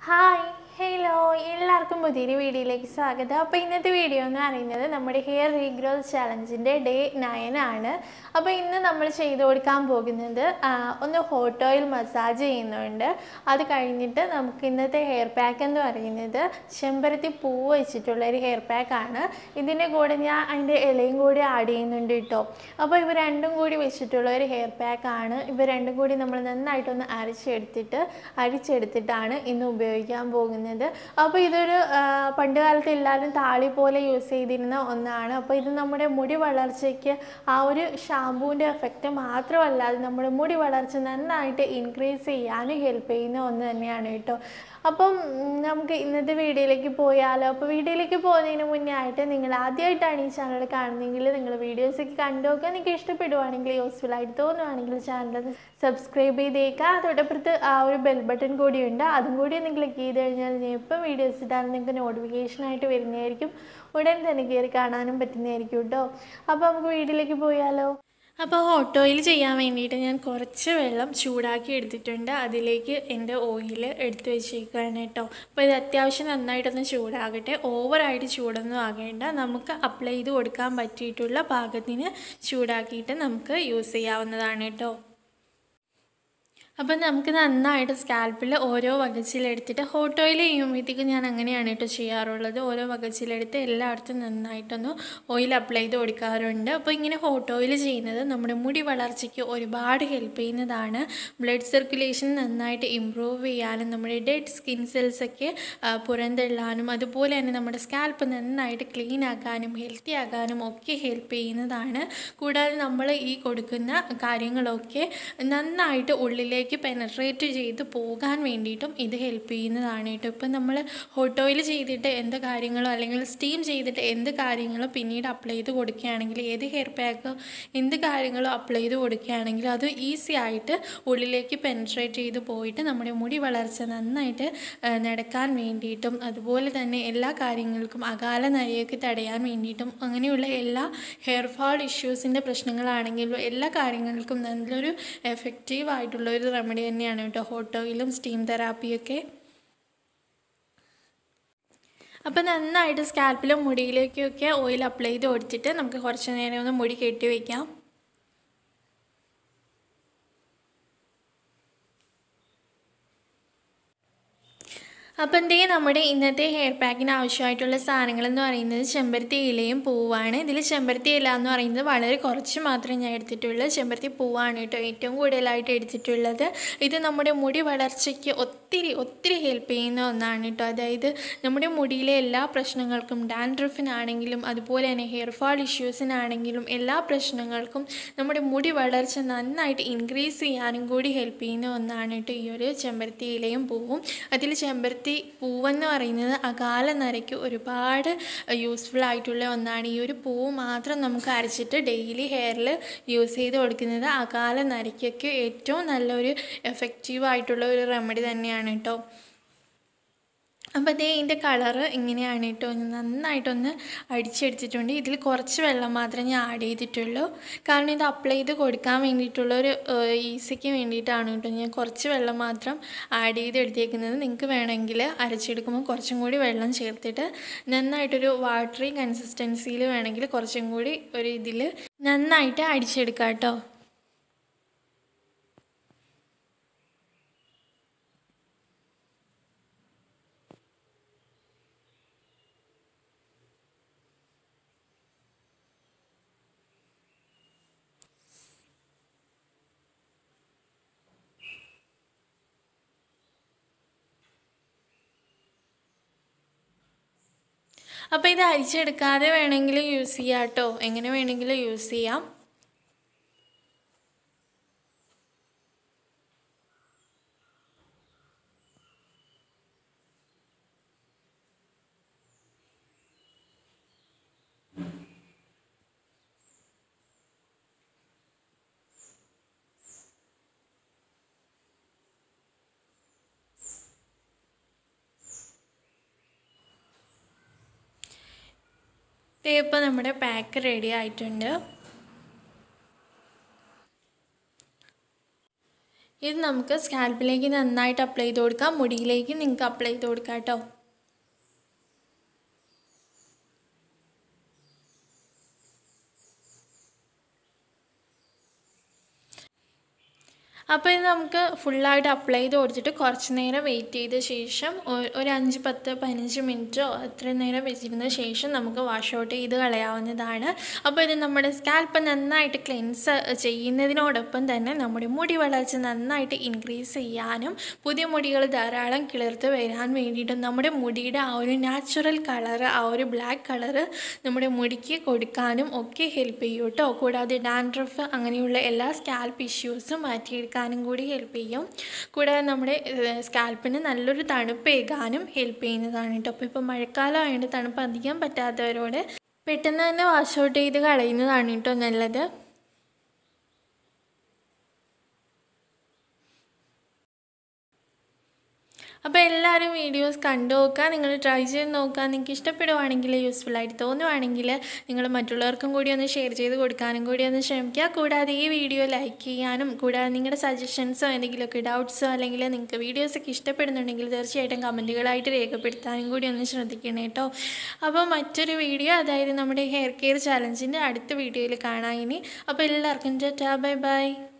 hi hello എല്ലാവർക്കും പുതിയൊരു വീഡിയോയിലേക്ക് സ്വാഗതം അപ്പോൾ ഇന്നത്തെ വീഡിയോ എന്ന് പറയുന്നത് നമ്മുടെ ഹെയർ റീഗ്രോത്ത് ചലഞ്ചിൻ്റെ ഡേ നയൻ ആണ് അപ്പോൾ ഇന്ന് നമ്മൾ ചെയ്തു കൊടുക്കാൻ പോകുന്നത് ആ, ഒന്ന് ഹോട്ട് ഓയിൽ മസാജ് ചെയ്യുന്നുണ്ട് അത് കഴിഞ്ഞിട്ട് നമുക്ക് ഇന്നത്തെ ഹെയർ പാക്ക് എന്ന് പറയുന്നത് ചെമ്പരത്തി പൂവ് വെച്ചിട്ടുള്ള ഒരു ഹെയർ പാക്കാണ് ഇതിൻ്റെ കൂടെ ഞാൻ അതിൻ്റെ ഇലയും കൂടി ആഡ് ചെയ്യുന്നുണ്ട് കേട്ടോ അപ്പോൾ ഇവ രണ്ടും കൂടി വെച്ചിട്ടുള്ള ഒരു ഹെയർ പാക്കാണ് ഇവ രണ്ടും കൂടി നമ്മൾ നന്നായിട്ടൊന്ന് അരച്ചെടുത്തിട്ട് അരിച്ചെടുത്തിട്ടാണ് ഇന്ന് ഉപയോഗിക്കാൻ പോകുന്നത് അപ്പോൾ ഇതൊരു ആ, പണ്ട് കാലത്ത് എല്ലാവരും താളി പോലെ യൂസ് ചെയ്തിരുന്ന ഒന്നാണ് അപ്പോൾ ഇത് നമ്മുടെ മുടി വളർച്ചയ്ക്ക് ആ ഒരു ഷാമ്പൂവിൻ്റെ എഫക്റ്റ് മാത്രമല്ല അത് നമ്മുടെ മുടി വളർച്ച നന്നായിട്ട് ഇൻക്രീസ് ചെയ്യാനും ഹെൽപ്പ് ചെയ്യുന്ന ഒന്ന് തന്നെയാണ് കേട്ടോ അപ്പം ഉം, നമുക്ക് ഇന്നത്തെ വീഡിയോയിലേക്ക് പോയാലോ അപ്പോൾ വീഡിയോയിലേക്ക് പോകുന്നതിന് മുന്നേ ആയിട്ട് നിങ്ങൾ ആദ്യമായിട്ടാണ് ഈ ചാനൽ കാണുന്നതെങ്കിൽ നിങ്ങൾ വീഡിയോസൊക്കെ കണ്ടു നോക്കുക നിങ്ങൾക്ക് ഇഷ്ടപ്പെടുവാണെങ്കിൽ യൂസ്ഫുൾ ആയിട്ട് തോന്നുവാണെങ്കിൽ ചാനൽ സബ്സ്ക്രൈബ് ചെയ്തേക്കുക തൊട്ടപ്പുറത്ത് ആ ഒരു ബെൽ ബട്ടൺ കൂടിയുണ്ട് അതും കൂടി ഒന്ന് ക്ലിക്ക് ചെയ്ത് കഴിഞ്ഞാൽ ഞാൻ എപ്പോൾ വീഡിയോസ് ഇട്ടാലും നിങ്ങൾക്ക് നോട്ടിഫിക്കേഷനായിട്ട് വരുന്നതായിരിക്കും ഉടൻ തന്നെ കയറി കാണാനും പറ്റുന്നതായിരിക്കും കേട്ടോ അപ്പോൾ നമുക്ക് വീഡിയോയിലേക്ക് പോയാലോ അപ്പോൾ ഹോട്ട് ഓയിൽ ചെയ്യാൻ വേണ്ടിയിട്ട് ഞാൻ കുറച്ച് വെള്ളം ചൂടാക്കി എടുത്തിട്ടുണ്ട് അതിലേക്ക് എൻ്റെ ഓയിൽ എടുത്ത് വെച്ചേക്കുകയാണ് കേട്ടോ അപ്പോൾ ഇത് അത്യാവശ്യം നന്നായിട്ടൊന്ന് ചൂടാകട്ടെ ഓവറായിട്ട് ചൂടൊന്നും ആകേണ്ട നമുക്ക് അപ്ലൈ ചെയ്ത് കൊടുക്കാൻ പറ്റിയിട്ടുള്ള പാകത്തിന് ചൂടാക്കിയിട്ട് നമുക്ക് യൂസ് ചെയ്യാവുന്നതാണ് കേട്ടോ അപ്പം നമുക്ക് നന്നായിട്ട് സ്കാൽപ്പിൽ ഓരോ വകച്ചിലെടുത്തിട്ട് ഹോട്ട് ഓയിൽ ചെയ്യുമ്പോഴത്തേക്കും ഞാൻ അങ്ങനെയാണ് കേട്ടോ ചെയ്യാറുള്ളത് ഓരോ വകച്ചിലെടുത്ത് എല്ലായിടത്തും നന്നായിട്ടൊന്ന് ഓയിൽ അപ്ലൈ ചെയ്ത് കൊടുക്കാറുണ്ട് അപ്പോൾ ഇങ്ങനെ ഹോട്ട് ഓയിൽ ചെയ്യുന്നത് നമ്മുടെ മുടി വളർച്ചയ്ക്ക് ഒരുപാട് ഹെൽപ്പ് ചെയ്യുന്നതാണ് ബ്ലഡ് സർക്കുലേഷൻ നന്നായിട്ട് ഇമ്പ്രൂവ് ചെയ്യാനും നമ്മുടെ ഡെഡ് സ്കിൻ സെൽസൊക്കെ പുറന്തള്ളാനും അതുപോലെ തന്നെ നമ്മുടെ സ്കാൽപ്പ് നന്നായിട്ട് ക്ലീൻ ആക്കാനും ഹെൽത്തി ആക്കാനും ഒക്കെ ഹെൽപ്പ് ചെയ്യുന്നതാണ് കൂടാതെ നമ്മൾ ഈ കൊടുക്കുന്ന കാര്യങ്ങളൊക്കെ നന്നായിട്ട് ഉള്ളിലേക്ക് പെനട്രേറ്റ് ചെയ്ത് പോകാൻ വേണ്ടിയിട്ടും ഇത് ഹെൽപ്പ് ചെയ്യുന്നതാണ് കേട്ടോ ഇപ്പം നമ്മൾ ഹോട്ട് ഓയിൽ ചെയ്തിട്ട് എന്ത് കാര്യങ്ങളോ അല്ലെങ്കിൽ സ്റ്റീം ചെയ്തിട്ട് എന്ത് കാര്യങ്ങളോ പിന്നീട് അപ്ലൈ ചെയ്ത് കൊടുക്കുകയാണെങ്കിൽ ഏത് ഹെയർ പാക്കോ എന്ത് കാര്യങ്ങളോ അപ്ലൈ ചെയ്ത് കൊടുക്കുകയാണെങ്കിൽ അത് ഈസി ആയിട്ട് ഉള്ളിലേക്ക് പെനട്രേറ്റ് ചെയ്ത് പോയിട്ട് നമ്മുടെ മുടി വളർച്ച നന്നായിട്ട് ആ, നടക്കാൻ വേണ്ടിയിട്ടും അതുപോലെ തന്നെ എല്ലാ കാര്യങ്ങൾക്കും അകാല നരയൊക്കെ തടയാൻ വേണ്ടിയിട്ടും അങ്ങനെയുള്ള എല്ലാ ഹെയർ ഫാൾ ഇഷ്യൂസിൻ്റെ പ്രശ്നങ്ങളാണെങ്കിലും എല്ലാ കാര്യങ്ങൾക്കും നല്ലൊരു എഫക്റ്റീവ് ആയിട്ടുള്ള ഒരു റെമഡി തന്നെയാണ് കേട്ടോ ഹോട്ട് ഓയിലും സ്റ്റീം തെറാപ്പിയൊക്കെ അപ്പോൾ നന്നായിട്ട് സ്കാൽപ്പിലും മുടിയിലേക്കൊക്കെ ഓയിൽ അപ്ലൈ ചെയ്ത് കൊടുത്തിട്ട് നമുക്ക് കുറച്ച് നേരം ഒന്ന് മുടി കെട്ടി വയ്ക്കാം അപ്പം എന്തേ നമ്മുടെ ഇന്നത്തെ ഹെയർ പാക്കിന് ആവശ്യമായിട്ടുള്ള സാധനങ്ങൾ എന്ന് പറയുന്നത് ചെമ്പരത്തി ഇലയും പൂവാണ് ഇതിൽ ചെമ്പരത്തി ഇല എന്ന് പറയുന്നത് വളരെ കുറച്ച് മാത്രമേ ഞാൻ എടുത്തിട്ടുള്ളൂ ചെമ്പരത്തി പൂവാണ് കേട്ടോ ഏറ്റവും കൂടുതലായിട്ട് എടുത്തിട്ടുള്ളത് ഇത് നമ്മുടെ മുടി വളർച്ചയ്ക്ക് ഒത്തിരി ഒത്തിരി ഹെൽപ്പ് ചെയ്യുന്ന ഒന്നാണ് കേട്ടോ അതായത് നമ്മുടെ മുടിയിലെ എല്ലാ പ്രശ്നങ്ങൾക്കും ഡാൻഡ്രഫിനാണെങ്കിലും അതുപോലെ തന്നെ ഹെയർ ഫാൾ ഇഷ്യൂസിനാണെങ്കിലും എല്ലാ പ്രശ്നങ്ങൾക്കും നമ്മുടെ മുടി വളർച്ച നന്നായിട്ട് ഇൻക്രീസ് ചെയ്യാനും കൂടി ഹെൽപ്പ് ചെയ്യുന്ന ഒന്നാണ് കേട്ടോ ഈ ഒരു ചെമ്പരത്തി ഇലയും പൂവും അതിൽ ചെമ്പരത്തി പൂവെന്ന് പറയുന്നത് അകാല നരയ്ക്ക് ഒരുപാട് യൂസ്ഫുൾ ആയിട്ടുള്ള ഒന്നാണ് ഈ ഒരു പൂവ് മാത്രം നമുക്ക് അരച്ചിട്ട് ഡെയിലി ഹെയറിൽ യൂസ് ചെയ്ത് കൊടുക്കുന്നത് അകാല നരയ്ക്കൊക്കെ ഏറ്റവും നല്ലൊരു എഫക്റ്റീവ് ആയിട്ടുള്ള ഒരു റെമഡി തന്നെയാണ് കേട്ടോ അപ്പോൾ അതേ ഇതിൻ്റെ കളറ് ഇങ്ങനെയാണ് കേട്ടോ നന്നായിട്ടൊന്ന് അടിച്ചെടുത്തിട്ടുണ്ട് ഇതിൽ കുറച്ച് വെള്ളം മാത്രമേ ഞാൻ ആഡ് ചെയ്തിട്ടുള്ളൂ കാരണം ഇത് അപ്ലൈ ചെയ്ത് കൊടുക്കാൻ വേണ്ടിയിട്ടുള്ള ഒരു ഈസിക്ക് വേണ്ടിയിട്ടാണ് കേട്ടോ ഞാൻ കുറച്ച് വെള്ളം മാത്രം ആഡ് ചെയ്ത് എടുത്തേക്കുന്നത് നിങ്ങൾക്ക് വേണമെങ്കിൽ അരച്ചെടുക്കുമ്പോൾ കുറച്ചും കൂടി വെള്ളം ചേർത്തിട്ട് നന്നായിട്ടൊരു വാട്ടറി കൺസിസ്റ്റൻസിയിൽ വേണമെങ്കിൽ കുറച്ചും കൂടി ഒരു ഇതിൽ നന്നായിട്ട് അടിച്ചെടുക്കാം കേട്ടോ അപ്പോൾ ഇത് അരിച്ചെടുക്കാതെ വേണമെങ്കിൽ യൂസ് ചെയ്യാം കേട്ടോ എങ്ങനെ വേണമെങ്കിലും യൂസ് ചെയ്യാം ദേ ഇപ്പോൾ നമ്മുടെ പാക്ക് റെഡി ആയിട്ടുണ്ട് ഇത് നമുക്ക് സ്കാൽപ്പിലേക്ക് നന്നായിട്ട് അപ്ലൈ ചെയ്ത് കൊടുക്കാം മുടിയിലേക്ക് നിങ്ങൾക്ക് അപ്ലൈ ചെയ്ത് കൊടുക്കാം കേട്ടോ അപ്പോൾ ഇത് നമുക്ക് ഫുള്ളായിട്ട് അപ്ലൈ ചെയ്ത് കൊടുത്തിട്ട് കുറച്ച് നേരം വെയിറ്റ് ചെയ്ത ശേഷം ഒ- ഒരു അഞ്ച് പത്ത് പതിനഞ്ച് മിനിറ്റോ അത്രയും നേരം വെച്ചിരുന്ന ശേഷം നമുക്ക് വാഷ് ഔട്ട് ചെയ്ത് കളയാവുന്നതാണ് അപ്പോൾ ഇത് നമ്മുടെ സ്കാൽപ്പ് നന്നായിട്ട് ക്ലെൻസ് ചെയ്യുന്നതിനോടൊപ്പം തന്നെ നമ്മുടെ മുടി വളർച്ച നന്നായിട്ട് ഇൻക്രീസ് ചെയ്യാനും പുതിയ മുടികൾ ധാരാളം കിളിർത്ത് വരാൻ വേണ്ടിയിട്ടും നമ്മുടെ മുടിയുടെ ആ ഒരു നാച്ചുറൽ കളറ് ആ ഒരു ബ്ലാക്ക് കളറ് നമ്മുടെ മുടിക്ക് കൊടുക്കാനും ഒക്കെ ഹെൽപ്പ് ചെയ്യും കേട്ടോ കൂടാതെ ഡാൻഡ്രഫ് അങ്ങനെയുള്ള എല്ലാ സ്കാൽപ്പ് ഇഷ്യൂസും മാറ്റിയെടുക്കാനും കൂടി ഹെൽപ്പ് ചെയ്യും കൂടാതെ നമ്മുടെ സ്കാൽപ്പിന് നല്ലൊരു തണുപ്പ് ഏകാനും ഹെൽപ്പ് ചെയ്യുന്നതാണ് കേട്ടോ അപ്പോൾ ഇപ്പോൾ മഴക്കാലം ആയതുകൊണ്ട് തണുപ്പ് അധികം പറ്റാത്തവരോട് പെട്ടെന്ന് തന്നെ വാഷ് ഔട്ട് ചെയ്ത് കളയുന്നതാണ് കേട്ടോ നല്ലത് അപ്പോൾ എല്ലാവരും വീഡിയോസ് കണ്ടു നോക്കുക നിങ്ങൾ ട്രൈ ചെയ്ത് നോക്കുക നിങ്ങൾക്ക് ഇഷ്ടപ്പെടുവാണെങ്കിൽ യൂസ്ഫുൾ ആയിട്ട് തോന്നുവാണെങ്കിൽ നിങ്ങൾ മറ്റുള്ളവർക്കും കൂടി ഒന്ന് ഷെയർ ചെയ്ത് കൊടുക്കാനും കൂടി ഒന്ന് ശ്രമിക്കുക കൂടാതെ ഈ വീഡിയോ ലൈക്ക് ചെയ്യാനും കൂടാതെ നിങ്ങളുടെ സജഷൻസോ എന്തെങ്കിലുമൊക്കെ ഡൗട്ട്സോ അല്ലെങ്കിൽ നിങ്ങൾക്ക് വീഡിയോസൊക്കെ ഇഷ്ടപ്പെടുന്നുണ്ടെങ്കിൽ തീർച്ചയായിട്ടും കമൻറ്റുകളായിട്ട് രേഖപ്പെടുത്താനും കൂടി ഒന്ന് ശ്രദ്ധിക്കണം കേട്ടോ അപ്പോൾ മറ്റൊരു വീഡിയോ അതായത് നമ്മുടെ ഹെയർ കെയർ ചാലഞ്ചിൻ്റെ അടുത്ത വീഡിയോയിൽ കാണാം ഇനി അപ്പോൾ എല്ലാവർക്കും ടാ ബൈ ബൈ